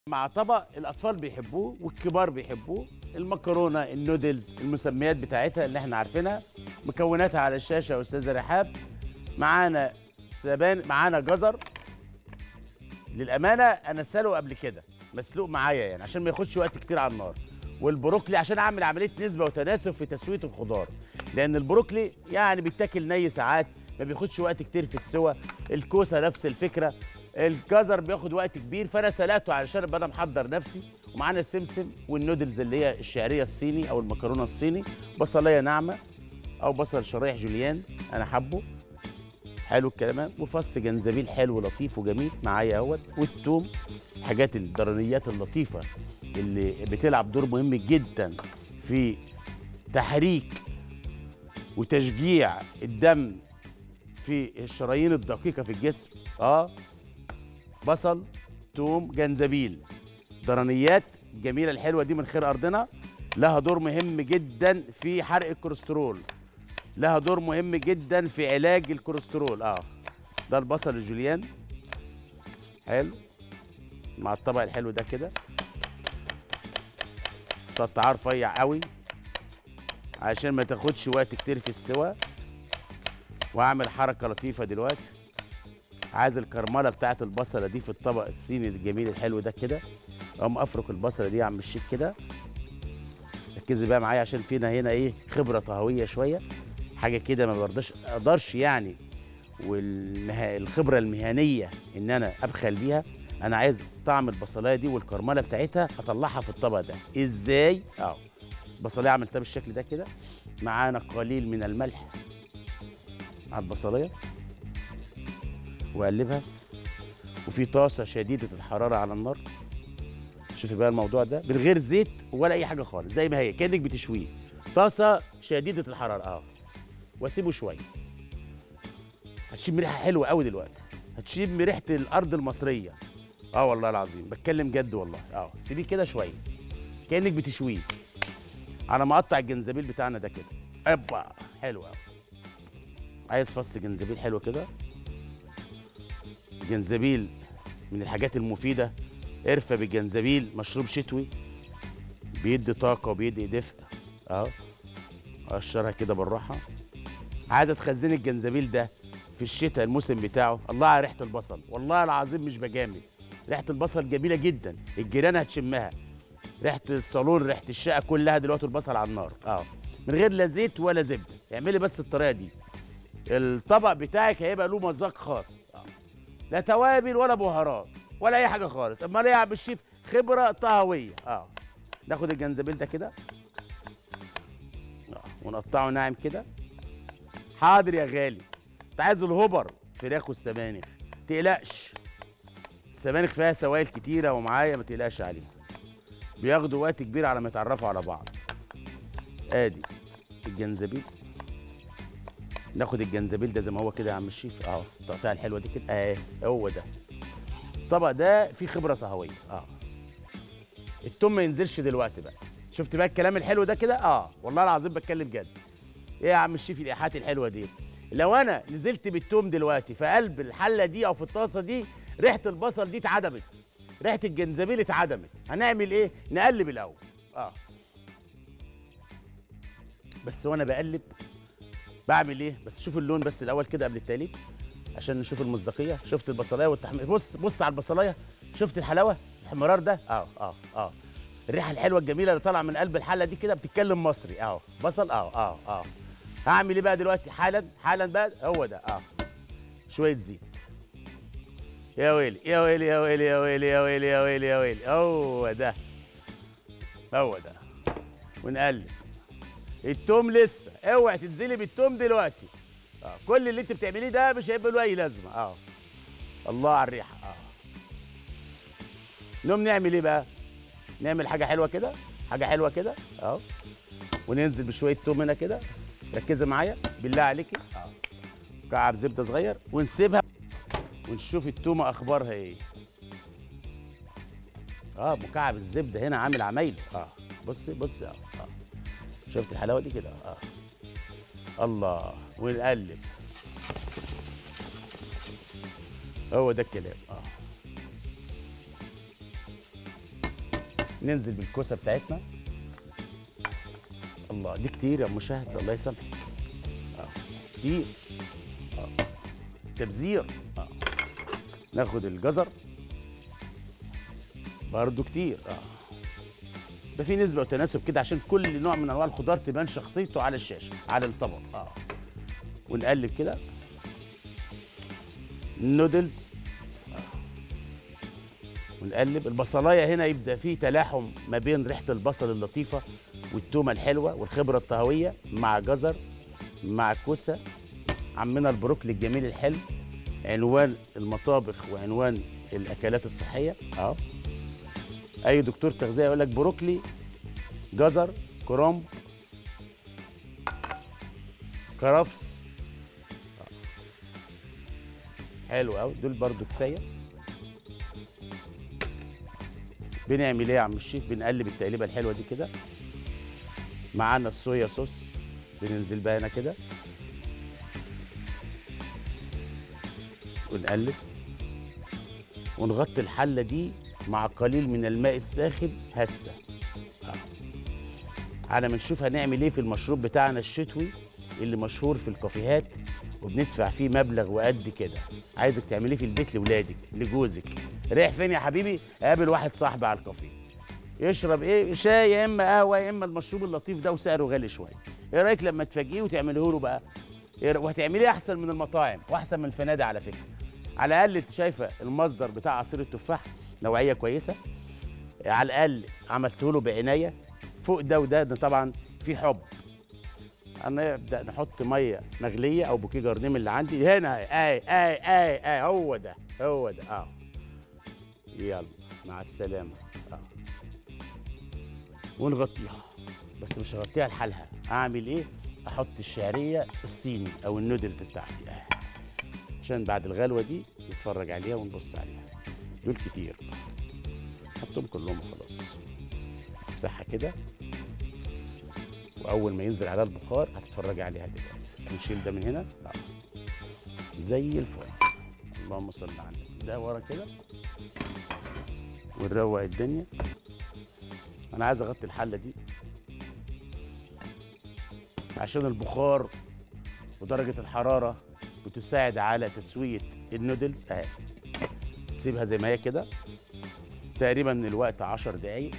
مع طبق الاطفال بيحبوه والكبار بيحبوه المكرونه النودلز المسميات بتاعتها اللي احنا عارفينها مكوناتها على الشاشه يا استاذه رحاب معانا سبان معانا جزر للامانه انا سلقه قبل كده مسلوق معايا يعني عشان ما ياخدش وقت كتير على النار والبروكلي عشان اعمل عمليه نسبه وتناسب في تسويه الخضار لان البروكلي يعني بيتاكل ني ساعات ما بياخدش وقت كتير في السوى الكوسه نفس الفكره الجزر بياخد وقت كبير فانا سلقته علشان ابقى انا محضر نفسي ومعانا السمسم والنودلز اللي هي الشعريه الصيني او المكرونه الصيني بصلايه ناعمه او بصل شرايح جوليان انا حبه حلو الكلام وفص جنزبيل حلو لطيف وجميل معايا اهوت والثوم حاجات الضروريات اللطيفه اللي بتلعب دور مهم جدا في تحريك وتشجيع الدم في الشرايين الدقيقه في الجسم اه بصل توم جنزبيل ضرنيات الجميله الحلوه دي من خير ارضنا لها دور مهم جدا في حرق الكوليسترول لها دور مهم جدا في علاج الكوليسترول اه ده البصل الجوليان حلو مع الطبق الحلو ده كده تقطعها رفيع قوي عشان ما تاخدش وقت كتير في السوا واعمل حركه لطيفه دلوقتي عايز الكرمله بتاعت البصله دي في الطبق الصيني الجميل الحلو ده كده اقوم افرك البصله دي يا عم الشيف كده ركزي بقى معايا عشان فينا هنا ايه خبره طهويه شويه حاجه كده ما برضاش اقدرش يعني والخبره المهنيه ان انا ابخل بيها انا عايز طعم البصلايه دي والكرمله بتاعتها اطلعها في الطبق ده ازاي اه البصلايه عملتها بالشكل ده كده معانا قليل من الملح على البصلايه واقلبها وفي طاسه شديده الحراره على النار شوفي بقى الموضوع ده من غير زيت ولا اي حاجه خالص زي ما هي كانك بتشويه طاسه شديده الحراره اه واسيبه شويه هتشم ريحه حلوه قوي دلوقتي هتشم ريحه الارض المصريه اه والله العظيم بتكلم جد والله اه سيبيه كده شويه كانك بتشويه على ما اقطع الجنزبيل بتاعنا ده كده ابا حلو قوي عايز فص جنزبيل حلو كده جنزبيل من الحاجات المفيده قرفه بالجنزبيل مشروب شتوي بيدي طاقه وبيدي دفء اهو اقشرها كده بالراحه عايزه تخزني الجنزبيل ده في الشتاء الموسم بتاعه الله على ريحه البصل والله العظيم مش بجامل ريحه البصل جميله جدا الجيران هتشمها ريحه الصالون ريحه الشقه كلها دلوقتي البصل على النار اه من غير لا زيت ولا زبده اعملي بس الطريقه دي الطبق بتاعك هيبقى له مذاق خاص آه. لا توابل ولا بهارات ولا اي حاجه خالص امال ايه يا عم الشيف خبره طهويه اه ناخد الجنزبيل ده كده آه. ونقطعه ناعم كده حاضر يا غالي انت عايز الهبر فراخ والسبانخ تقلقش السبانخ فيها سوائل كتيره ومعايا ما تقلقش عليها بياخدوا وقت كبير على ما يتعرفوا على بعض ادي الجنزبيل ناخد الجنزبيل ده زي ما هو كده يا عم الشيف اهو التقطيعه الحلوه دي كده اهي هو ده الطبق ده فيه خبره طهويه اه التوم ما ينزلش دلوقتي بقى شفت بقى الكلام الحلو ده كده اه والله العظيم بتكلم جد ايه يا عم الشيف الايحاءات الحلوه دي لو انا نزلت بالتوم دلوقتي في قلب الحله دي او في الطاسه دي ريحه البصل دي اتعدمت ريحه الجنزبيل اتعدمت هنعمل ايه نقلب الاول اه بس وانا بقلب بعمل ايه بس شوف اللون بس الاول كده قبل التقليب عشان نشوف المصداقيه شفت البصلايه والتحمير بص بص على البصلايه شفت الحلاوه الحمرار ده اه اه اه الريحه الحلوه الجميله اللي طالعه من قلب الحله دي كده بتتكلم مصري اه بصل اه اه اه هعمل ايه بقى دلوقتي حالا حالا بقى هو ده اه شويه زيت يا ويلي يا ويلي يا ويلي يا ويلي يا ويلي يا ويلي يا ويلي هو ده هو ده ونقلب التوم لسه اوعي تنزلي بالتوم دلوقتي اه كل اللي انت بتعمليه ده مش هيبقى له اي لازمه اه الله على الريحه اه نقوم نعمل ايه بقى نعمل حاجه حلوه كده حاجه حلوه كده اهو وننزل بشويه توم هنا كده ركزي معايا بالله عليكي اه مكعب زبده صغير ونسيبها ونشوف التومه اخبارها ايه اه مكعب الزبده هنا عامل عمايله اه بصي بصي اه, آه. شفت الحلاوه دي كده اه الله ونقلب هو ده الكلام اه ننزل بالكوسه بتاعتنا الله دي كتير يا مشاهد الله يسامحك اه كتير اه تبذير اه ناخد الجزر برضو كتير اه ده في نسبة وتناسب كده عشان كل نوع من انواع الخضار تبان شخصيته على الشاشة على الطبق اه ونقلب كده نودلز آه. ونقلب البصلايه هنا يبدا فيه تلاحم ما بين ريحه البصل اللطيفه والتومه الحلوه والخبره الطهويه مع جزر مع كوسه عمنا البروكلي الجميل الحلو عنوان المطابخ وعنوان الاكلات الصحيه اه اي دكتور تغذيه يقول لك بروكلي جزر كرنب كرفس حلو قوي دول برضو كفايه بنعمل ايه يا عم الشيف بنقلب التقليبه الحلوه دي كده معانا الصويا صوص بننزل بقى هنا كده ونقلب ونغطي الحله دي مع قليل من الماء الساخن هسه آه. على ما نشوف هنعمل ايه في المشروب بتاعنا الشتوي اللي مشهور في الكافيهات وبندفع فيه مبلغ وقد كده عايزك تعمليه في البيت لاولادك لجوزك رايح فين يا حبيبي قابل واحد صاحبي على الكافيه يشرب ايه شاي يا اما قهوه يا اما المشروب اللطيف ده وسعره غالي شويه ايه رايك لما تفاجئيه وتعمليه له بقى إيه رأ- وهتعمليه احسن من المطاعم واحسن من الفنادق على فكره على الاقل انت شايفه المصدر بتاع عصير التفاح نوعيه كويسه على الاقل عملته له بعنايه فوق ده وده ده طبعا في حب هنبدا نحط ميه مغليه او بوكيه جرنيم اللي عندي هنا اي اي اي اي هو ده هو ده اه يلا مع السلامه اه ونغطيها بس مش هغطيها لحالها اعمل ايه احط الشعريه الصيني او النودلز بتاعتي آه. عشان بعد الغلوه دي نتفرج عليها ونبص عليها دول كتير حطهم كلهم وخلاص افتحها كده واول ما ينزل عليها البخار هتتفرجي عليها دلوقتي نشيل ده من هنا آه. زي الفل اللهم صل على النبي ده ورا كده ونروق الدنيا انا عايز اغطي الحله دي عشان البخار ودرجه الحراره بتساعد على تسويه النودلز اهي سيبها زي ما هي كده تقريبا من الوقت 10 دقايق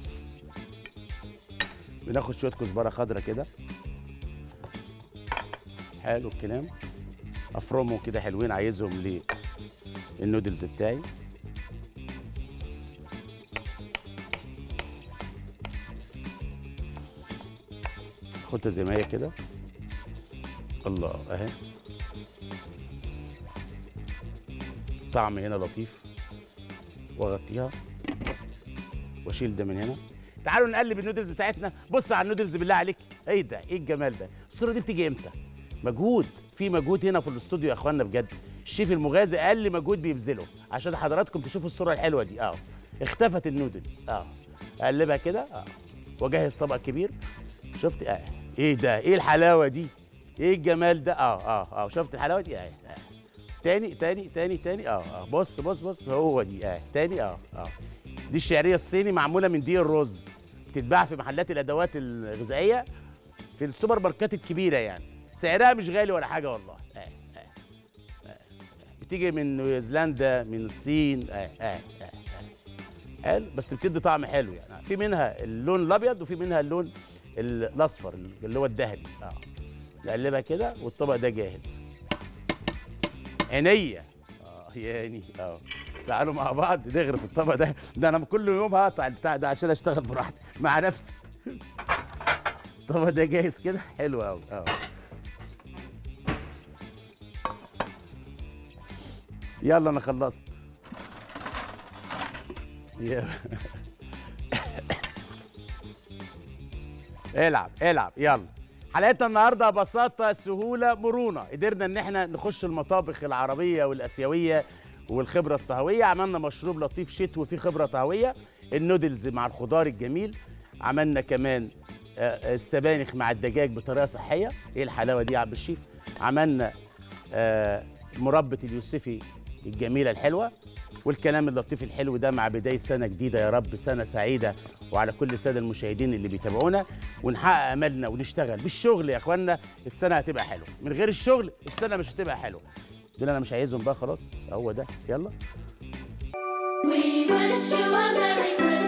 بناخد شويه كزبره خضرا كده حلو الكلام افرمهم كده حلوين عايزهم للنودلز بتاعي خدها زي ما هي كده الله اهي طعم هنا لطيف واغطيها واشيل ده من هنا تعالوا نقلب النودلز بتاعتنا بص على النودلز بالله عليك ايه ده ايه الجمال ده الصوره دي بتيجي امتى مجهود في مجهود هنا في الاستوديو يا اخوانا بجد الشيف المغازي اقل مجهود بيبذله عشان حضراتكم تشوفوا الصوره الحلوه دي اه اختفت النودلز اه اقلبها كده اه واجهز طبق كبير شفت اه ايه ده ايه الحلاوه دي ايه الجمال ده اه اه اه شفت الحلاوه دي اه, آه. تاني تاني تاني تاني اه اه بص بص بص هو دي اه تاني اه اه دي الشعريه الصيني معموله من دقيق الرز بتتباع في محلات الادوات الغذائيه في السوبر ماركات الكبيره يعني سعرها مش غالي ولا حاجه والله آه آه آه آه. بتيجي من نيوزيلندا من الصين آه آه آه آه. حلو بس بتدي طعم حلو يعني في منها اللون الابيض وفي منها اللون ال- الاصفر اللي هو الذهبي اه نقلبها كده والطبق ده جاهز عينيا اه يعني اه تعالوا مع بعض نغرف الطبق ده ده انا كل يوم هقطع البتاع ده عشان اشتغل براحتي مع نفسي الطبق ده جاهز كده حلو قوي اه يلا انا خلصت يا- العب العب يلا حلقتنا النهارده بساطه سهوله مرونه قدرنا ان احنا نخش المطابخ العربيه والاسيويه والخبره الطهويه عملنا مشروب لطيف شتوي فيه خبره طهويه النودلز مع الخضار الجميل عملنا كمان آه، السبانخ مع الدجاج بطريقه صحيه ايه الحلاوه دي يا عبد الشيف عملنا آه، مربى اليوسفي الجميله الحلوه والكلام اللطيف الحلو ده مع بدايه سنه جديده يا رب سنه سعيده وعلى كل الساده المشاهدين اللي بيتابعونا ونحقق املنا ونشتغل بالشغل يا اخوانا السنه هتبقى حلوه من غير الشغل السنه مش هتبقى حلوه دول انا مش عايزهم بقى خلاص هو ده يلا We wish you a Merry Christmas.